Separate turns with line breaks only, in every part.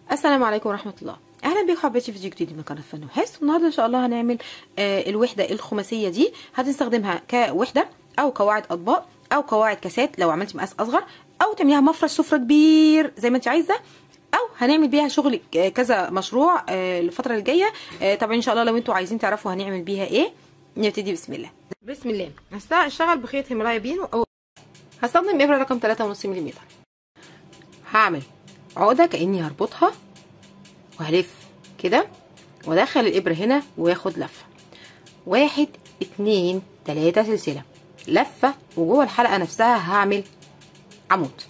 السلام عليكم ورحمة الله اهلا بيكم حبايبي في فيديو جديد من قناه فن وحس والنهارده ان شاء الله هنعمل آه الوحده الخماسيه دي هتستخدمها كوحده او قواعد اطباق او قواعد كاسات لو عملتي مقاس اصغر او تعمليها مفرش سفره كبير زي ما انت عايزه او هنعمل بيها شغل كذا مشروع آه الفتره الجايه آه طبعا ان شاء الله لو انتوا عايزين تعرفوا هنعمل بيها ايه نبتدي بسم الله بسم الله هشتغل بخيط هيمالايا بينو او هستخدم ابره رقم 3.5 ملم هعمل عقده كاني هربطها وهلف كده وادخل الابره هنا واخد لفه واحد اتنين تلاته سلسله لفه وجوه الحلقه نفسها هعمل عمود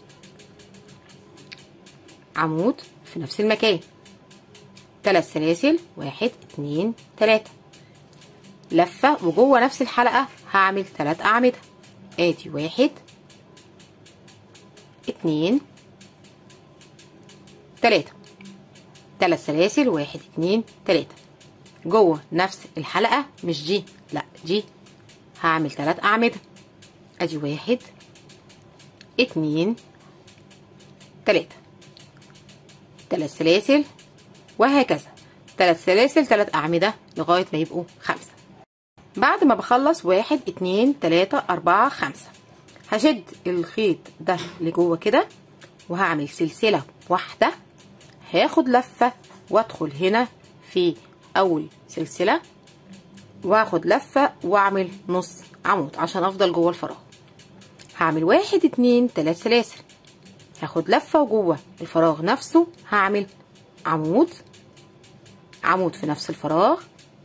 عمود في نفس المكان تلات سلاسل واحد اتنين تلاته لفه وجوه نفس الحلقه هعمل تلات اعمده ادي واحد اتنين تلاته تلات سلاسل واحد اتنين تلاته جوه نفس الحلقه مش دي لا دي هعمل تلات اعمده ادي واحد اتنين تلاته تلات سلاسل وهكذا تلات سلاسل تلات اعمده لغايه ما يبقوا خمسه بعد ما بخلص واحد اتنين تلاته اربعه خمسه هشد الخيط ده لجوه كده وهعمل سلسله واحده هاخد لفه وادخل هنا في اول سلسله واخد لفه واعمل نص عمود عشان افضل جوه الفراغ هعمل واحد اتنين تلات سلاسل هاخد لفه وجوه الفراغ نفسه هعمل عمود عمود في نفس الفراغ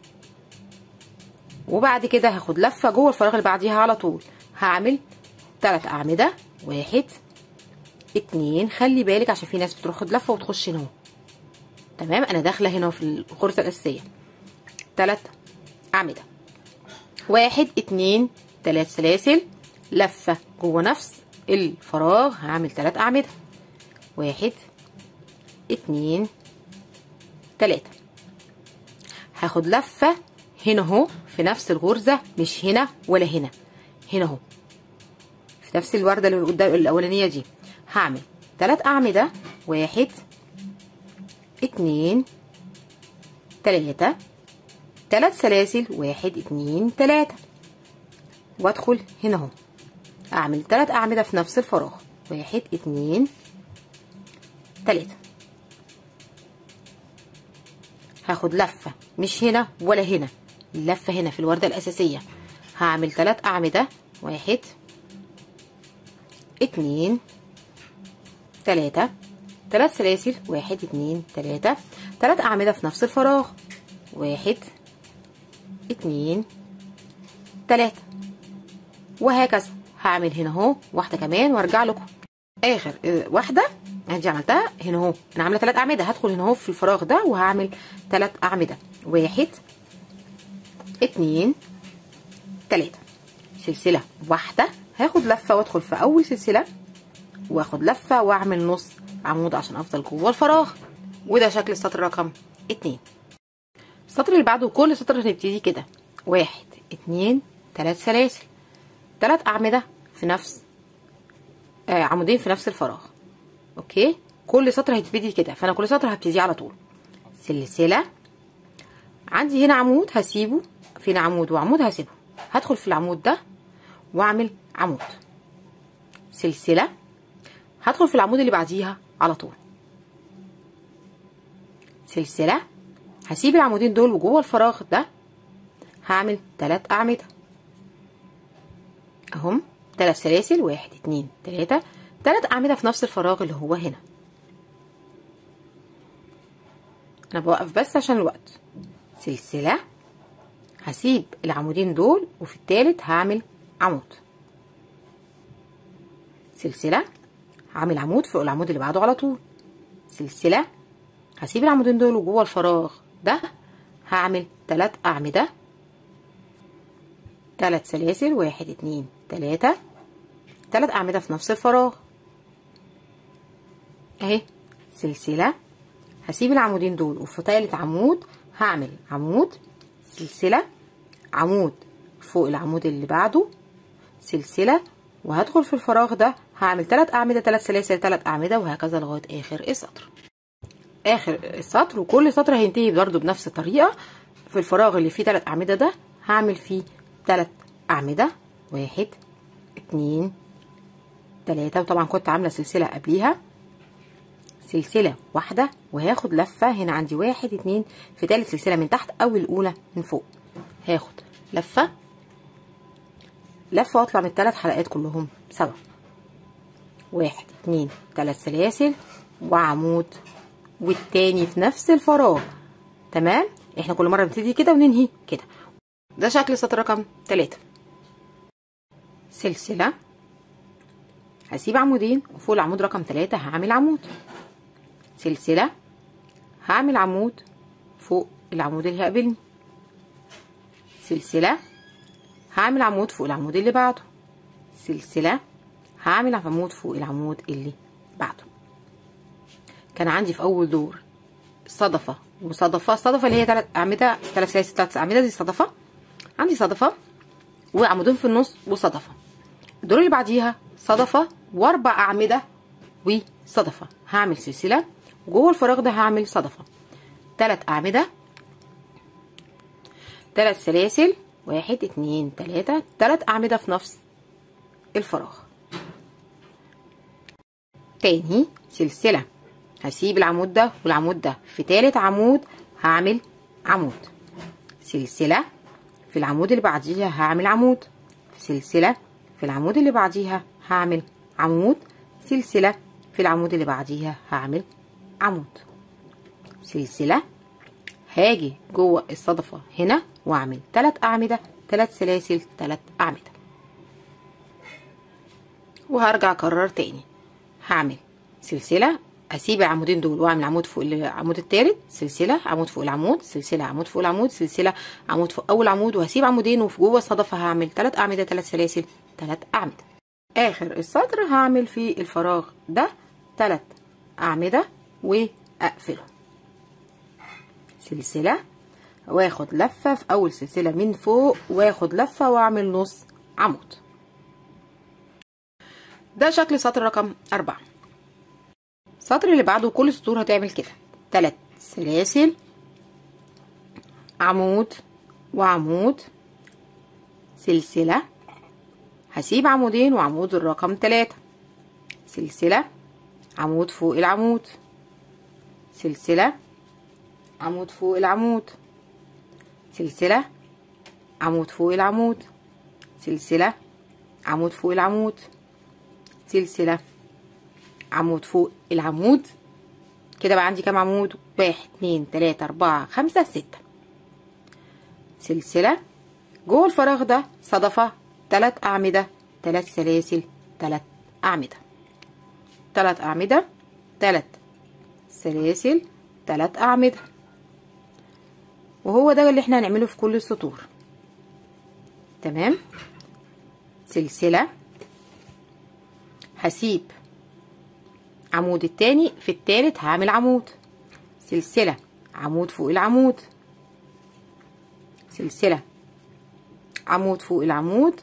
وبعد كده هاخد لفه جوه الفراغ اللي بعديها على طول هعمل تلات اعمده واحد اتنين خلي بالك عشان في ناس بتروح لفه وتخش هنا تمام انا داخله هنا في الغرزه الاساسيه تلات اعمده واحد اتنين تلات سلاسل لفه جوه نفس الفراغ هعمل تلات اعمده واحد اتنين تلاته هاخد لفه هنا اهو في نفس الغرزه مش هنا ولا هنا هنا اهو في نفس الورده اللي قدام الاولانيه دي هعمل تلات اعمده واحد اتنين تلاته تلات سلاسل واحد اتنين تلاته وادخل هنا اهو اعمل تلات اعمده في نفس الفراغ واحد اتنين تلاته هاخد لفه مش هنا ولا هنا اللفه هنا في الورده الاساسيه هعمل تلات اعمده واحد اتنين تلاته تلات سلاسل واحد اتنين تلاته تلات اعمده في نفس الفراغ واحد اتنين تلاته وهكذا هعمل هنا اهو واحده كمان وارجع لكم اخر واحده ادي عملتها هنا اهو انا عامله تلات اعمده هدخل هنا اهو في الفراغ ده وهعمل تلات اعمده واحد اتنين تلاته سلسله واحده هاخد لفه وادخل في اول سلسله واخد لفه واعمل نص عمود عشان افضل جوه الفراغ وده شكل السطر رقم اتنين السطر اللي بعده كل سطر هنبتدي كده واحد اتنين تلات سلاسل تلات اعمده في نفس آه عمودين في نفس الفراغ اوكي كل سطر هيتبتدي كده فانا كل سطر هبتدي على طول سلسله عندي هنا عمود هسيبه فينا عمود وعمود هسيبه هدخل في العمود ده واعمل عمود سلسله هدخل في العمود اللي بعديها على طول سلسله هسيب العمودين دول وجوه الفراغ ده هعمل تلات اعمده اهم تلات سلاسل واحد اتنين تلاته تلات اعمده في نفس الفراغ اللي هو هنا انا بوقف بس عشان الوقت سلسله هسيب العمودين دول وفي التالت هعمل عمود سلسله هعمل عمود فوق العمود اللي بعده على طول سلسله هسيب العمودين دول وجوه الفراغ ده هعمل تلات اعمده تلات سلاسل واحد اتنين تلاته تلات اعمده في نفس الفراغ اهي سلسله هسيب العمودين دول وفي تالت عمود هعمل عمود سلسله عمود فوق العمود اللي بعده سلسله وهدخل في الفراغ ده هعمل تلات اعمده تلات سلاسل تلات اعمده وهكذا لغايه اخر السطر اخر السطر وكل سطر هينتهي برضه بنفس الطريقه في الفراغ اللي فيه تلات اعمده ده هعمل فيه تلات اعمده واحد اتنين تلاته وطبعا كنت عامله سلسله قبليها سلسله واحده وهاخد لفه هنا عندي واحد اتنين في تالت سلسله من تحت او الاولى من فوق هاخد لفه لفه واطلع من التلات حلقات كلهم سوا واحد اتنين تلات سلاسل وعمود والتاني في نفس الفراغ تمام احنا كل مره بنبتدي كده وننهي كده ده شكل سطر رقم تلاتة سلسله هسيب عمودين وفوق العمود رقم تلاتة هعمل عمود سلسله هعمل عمود فوق العمود اللي هيقابلني سلسله هعمل عمود فوق العمود اللي بعده سلسله هعمل عمود فوق العمود اللي بعده كان عندي في اول دور صدفه وصدفه صدفه اللي هي ثلاث اعمده ثلاث سلاسل ثلاث اعمده دي صدفه عندي صدفه وعمودين في النص وصدفه الدور اللي بعديها صدفه واربع اعمده وصدفه هعمل سلسله وجوه الفراغ ده هعمل صدفه ثلاث اعمده ثلاث سلاسل واحد اتنين تلاته ثلاث اعمده في نفس الفراغ تاني سلسله هسيب العمود ده والعمود ده في تالت عمود هعمل عمود سلسلة في العمود اللي بعديها هعمل عمود سلسلة في العمود اللي بعديها هعمل عمود سلسلة في العمود اللي بعديها هعمل عمود سلسلة هاجي جوه الصدفة هنا واعمل تلات أعمدة تلات سلاسل تلات أعمدة وهرجع أكرر تاني هعمل سلسلة اسيب العمودين دول واعمل عمود فوق العمود التالت سلسله عمود فوق العمود سلسله عمود فوق العمود سلسله عمود فوق اول عمود وهسيب عمودين وفي جوه الصدفه هعمل ثلاث اعمده ثلاث سلاسل ثلاث اعمده اخر السطر هعمل في الفراغ ده ثلاث اعمده واقفله سلسله واخد لفه في اول سلسله من فوق واخد لفه واعمل نص عمود ده شكل سطر رقم أربعة السطر اللي بعده كل سطور هتعمل كده تلات سلاسل عمود وعمود سلسلة هسيب عمودين وعمود الرقم تلاتة سلسلة عمود فوق العمود سلسلة عمود فوق العمود سلسلة عمود فوق العمود سلسلة عمود فوق العمود سلسلة عمود فوق العمود كده بقى عندي كام عمود واحد اتنين تلاتة اربعة خمسة ستة سلسلة جوه الفراغ ده صدفة تلات أعمدة تلات سلاسل تلات أعمدة تلات أعمدة تلات سلاسل تلات أعمدة وهو ده اللي احنا هنعمله في كل السطور تمام سلسلة هسيب عمود التاني في التالت هعمل عمود سلسلة عمود فوق العمود سلسلة عمود فوق العمود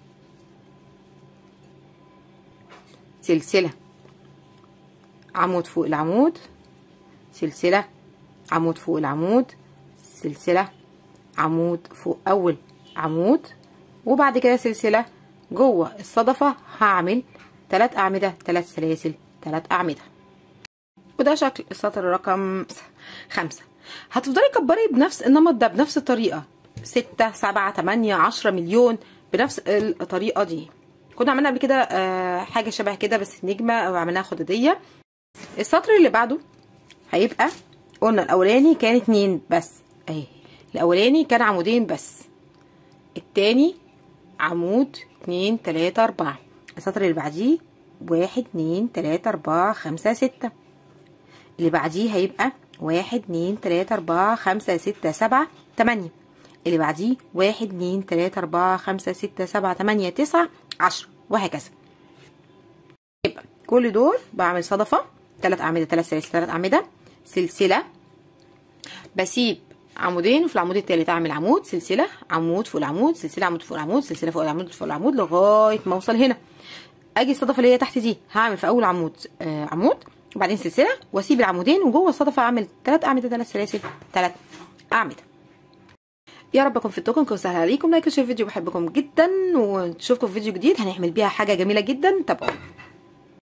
سلسلة عمود فوق العمود سلسلة عمود فوق العمود سلسلة عمود فوق أول عمود وبعد كده سلسلة جوه الصدفة هعمل تلات أعمدة تلات سلاسل تلات أعمدة وده شكل السطر رقم خمسة هتفضلي كبري بنفس النمط ده بنفس الطريقة ستة سبعة تمانية عشرة مليون بنفس الطريقة دي كنا عملنا قبل كده آه حاجة شبه كده بس نجمة أو عملناها خدودية السطر اللي بعده هيبقى قلنا الأولاني كان اتنين بس اهي الأولاني كان عمودين بس التاني عمود اتنين تلاتة أربعة السطر اللي بعديه واحد اتنين تلاتة أربعة خمسة ستة اللي بعديه هيبقى واحد اتنين تلاتة أربعة خمسة ستة سبعة تمانية اللي بعديه واحد اتنين تلاتة أربعة خمسة ستة سبعة تمانية تسعة عشرة وهكذا يبقى كل دول بعمل صدفة تلات أعمدة تلات سلاسل تلات أعمدة سلسلة بسيب عمودين وفي العمود التالت اعمل عمود سلسله عمود فوق العمود سلسله عمود فوق العمود سلسله فوق العمود فوق العمود لغايه ما اوصل هنا اجي الصدفه اللي هي تحت دي هعمل في اول عمود آه عمود وبعدين سلسله واسيب العمودين وجوه الصدفه اعمل ثلاث اعمده ثلاث سلاسل ثلاث اعمده يا رب اكون فدتكم كنت سهل عليكم لايك وشير الفيديو بحبكم جدا ونشوفكم في فيديو جديد هنعمل بيها حاجه جميله جدا تابعوا